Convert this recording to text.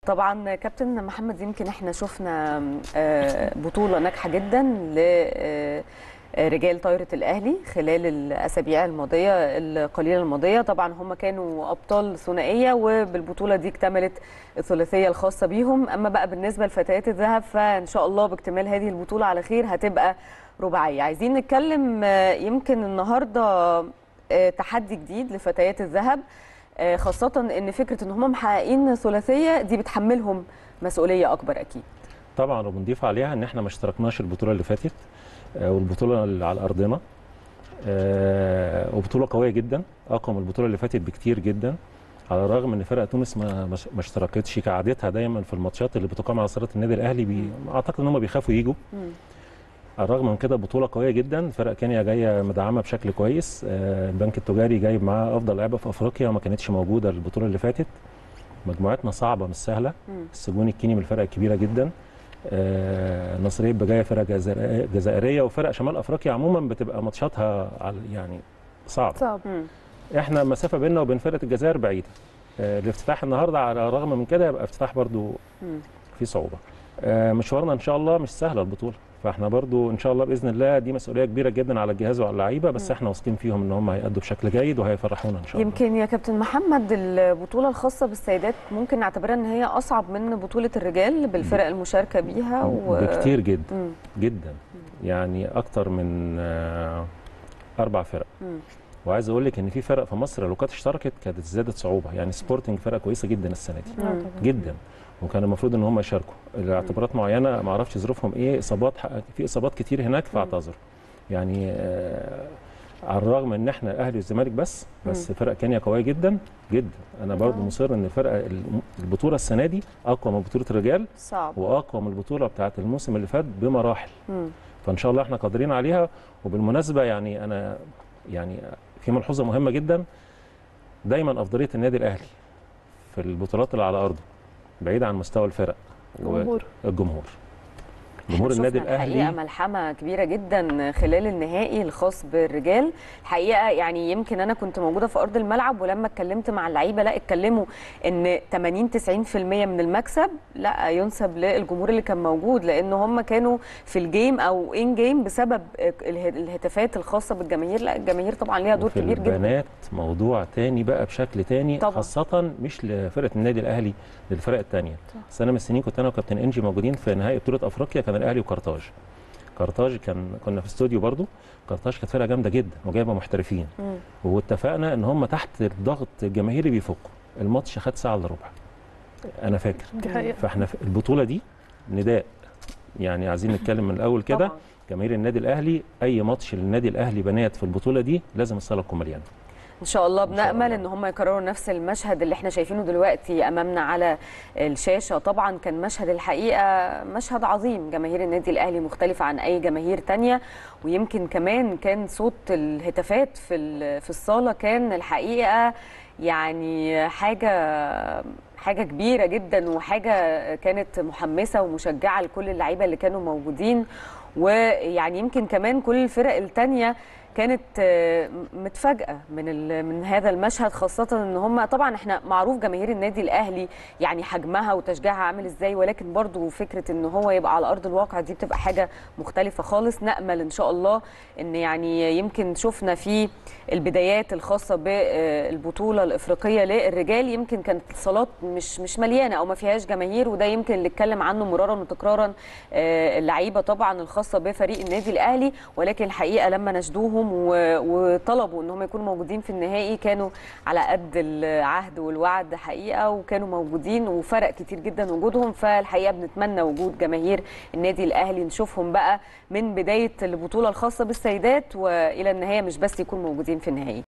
طبعا كابتن محمد يمكن احنا شفنا آه، بطوله ناجحه جدا لرجال طايره الاهلي خلال الاسابيع الماضيه القليله الماضيه طبعا هم كانوا ابطال ثنائيه وبالبطوله دي اكتملت الثلاثيه الخاصه بيهم اما بقى بالنسبه لفتيات الذهب فان شاء الله باكتمال هذه البطوله على خير هتبقى رباعيه عايزين نتكلم آه، يمكن النهارده آه، تحدي جديد لفتيات الذهب آه، خاصة ان فكرة ان هم محققين ثلاثية دي بتحملهم مسؤولية اكبر اكيد طبعا وبنضيف عليها ان احنا ما اشتركناش البطوله اللي فاتت آه، والبطوله اللي على ارضنا آه، وبطوله قويه جدا اقوى من البطوله اللي فاتت بكتير جدا على الرغم ان فرق تونس ما ما ما اشتركتش كعادتها دايما في الماتشات اللي بتقام على صاله النادي الاهلي بي اعتقد ان هم بيخافوا يجوا على الرغم من كده بطوله قويه جدا فرق كينيا جايه مدعمه بشكل كويس آه، البنك التجاري جايب معاه افضل لعيبه في افريقيا وما كانتش موجوده البطوله اللي فاتت مجموعتنا صعبه مش سهله مم. السجون الكيني من الفرق الكبيره جدا آه، نصريه بجايه فرق جزائر- جزائريه وفرق شمال افريقيا عموما بتبقى ماتشاتها على- يعني صعب صعب مم. احنا المسافه بيننا وبين فرقه الجزائر بعيده آه، الافتتاح النهارده على الرغم من كده يبقى افتتاح برضو مم. في صعوبه آه، مشوارنا ان شاء الله مش سهله البطوله فاحنا برضو ان شاء الله باذن الله دي مسؤوليه كبيره جدا على الجهاز وعلى اللعيبه بس مم. احنا واثقين فيهم ان هم هيأدوا بشكل جيد وهيفرحونا ان شاء الله يمكن يا كابتن محمد البطولة الخاصة بالسيدات ممكن نعتبرها ان هي اصعب من بطولة الرجال بالفرق المشاركة بيها و... بكتير جدا مم. جدا يعني اكتر من آه، اربع فرق مم. وعايز اقول لك ان في فرق في مصر لو كانت اشتركت كانت زادت صعوبه يعني سبورتنج فرقه كويسه جدا السنه دي مم. جدا وكان المفروض ان هم يشاركوا لاعتبارات معينه ما اعرفش ظروفهم ايه اصابات في اصابات كتير هناك فاعتذروا يعني آه على الرغم ان احنا الاهلي والزمالك بس بس فرق كينيا قويه جدا جدا انا برضو آه. مصر ان الفرقه البطوله السنه دي اقوى من بطوله الرجال صعب واقوى من البطوله بتاعه الموسم اللي فات بمراحل مم. فان شاء الله احنا قادرين عليها وبالمناسبه يعني انا يعني في ملحوظه مهمه جدا دايما افضليه النادي الاهلي في البطولات اللي على ارضه بعيد عن مستوى الفرق جمهور والجمهور جمهور إحنا النادي شفنا الحقيقه الاهلي ملحمه كبيره جدا خلال النهائي الخاص بالرجال الحقيقه يعني يمكن انا كنت موجوده في ارض الملعب ولما اتكلمت مع اللعيبه لا اتكلموا ان 80 90% من المكسب لا ينسب للجمهور اللي كان موجود لان هم كانوا في الجيم او ان جيم بسبب اله- الهتافات الخاصه بالجماهير لا الجماهير طبعا ليها دور وفي كبير جدا البنات موضوع تاني بقى بشكل تاني طبعاً. خاصة مش لفرقة النادي الأهلي للفرق التانية سنة من السنين كنت أنا وكابتن إنجي موجودين في نهائي بطولة أفريقيا كان الأهلي وكارتاج كارتاج كان كنا في استوديو برضو كارتاج كانت فرقة جامدة جدا وجايبة محترفين مم. واتفقنا إن هم تحت الضغط الجماهيري بيفكوا الماتش خد ساعة إلا ربع أنا فاكر دي حقيقة فاحنا في البطولة دي نداء يعني عايزين نتكلم من الأول كده طبعاً. جماهير النادي الأهلي أي ماتش للنادي الأهلي بنات في البطولة دي لازم الصالة تكون مليانة ان شاء الله إن شاء بنامل الله. ان هم يكرروا نفس المشهد اللي احنا شايفينه دلوقتي امامنا على الشاشه طبعا كان مشهد الحقيقه مشهد عظيم جماهير النادي الاهلي مختلفه عن اي جماهير تانية ويمكن كمان كان صوت الهتافات في ال- في الصاله كان الحقيقه يعني حاجه حاجه كبيره جدا وحاجه كانت محمسه ومشجعه لكل اللعيبه اللي كانوا موجودين ويعني يمكن كمان كل الفرق التانية كانت آه، متفاجئه من ال- من هذا المشهد خاصه ان هم طبعا احنا معروف جماهير النادي الاهلي يعني حجمها وتشجيعها عامل ازاي ولكن برضو فكره ان هو يبقى على ارض الواقع دي بتبقى حاجه مختلفه خالص نامل ان شاء الله ان يعني يمكن شفنا في البدايات الخاصه بالبطوله الافريقيه للرجال يمكن كانت الصالات مش مش مليانه او ما فيهاش جماهير وده يمكن اللي اتكلم عنه مرارا وتكرارا آه، اللعيبه طبعا الخاصه بفريق النادي الاهلي ولكن الحقيقه لما نشدوهم و- وطلبوا ان هم يكونوا موجودين في النهائي كانوا على قد العهد والوعد حقيقه وكانوا موجودين وفرق كتير جدا وجودهم فالحقيقه بنتمنى وجود جماهير النادي الاهلي نشوفهم بقى من بدايه البطوله الخاصه بالسيدات والى النهايه مش بس يكونوا موجودين في النهائي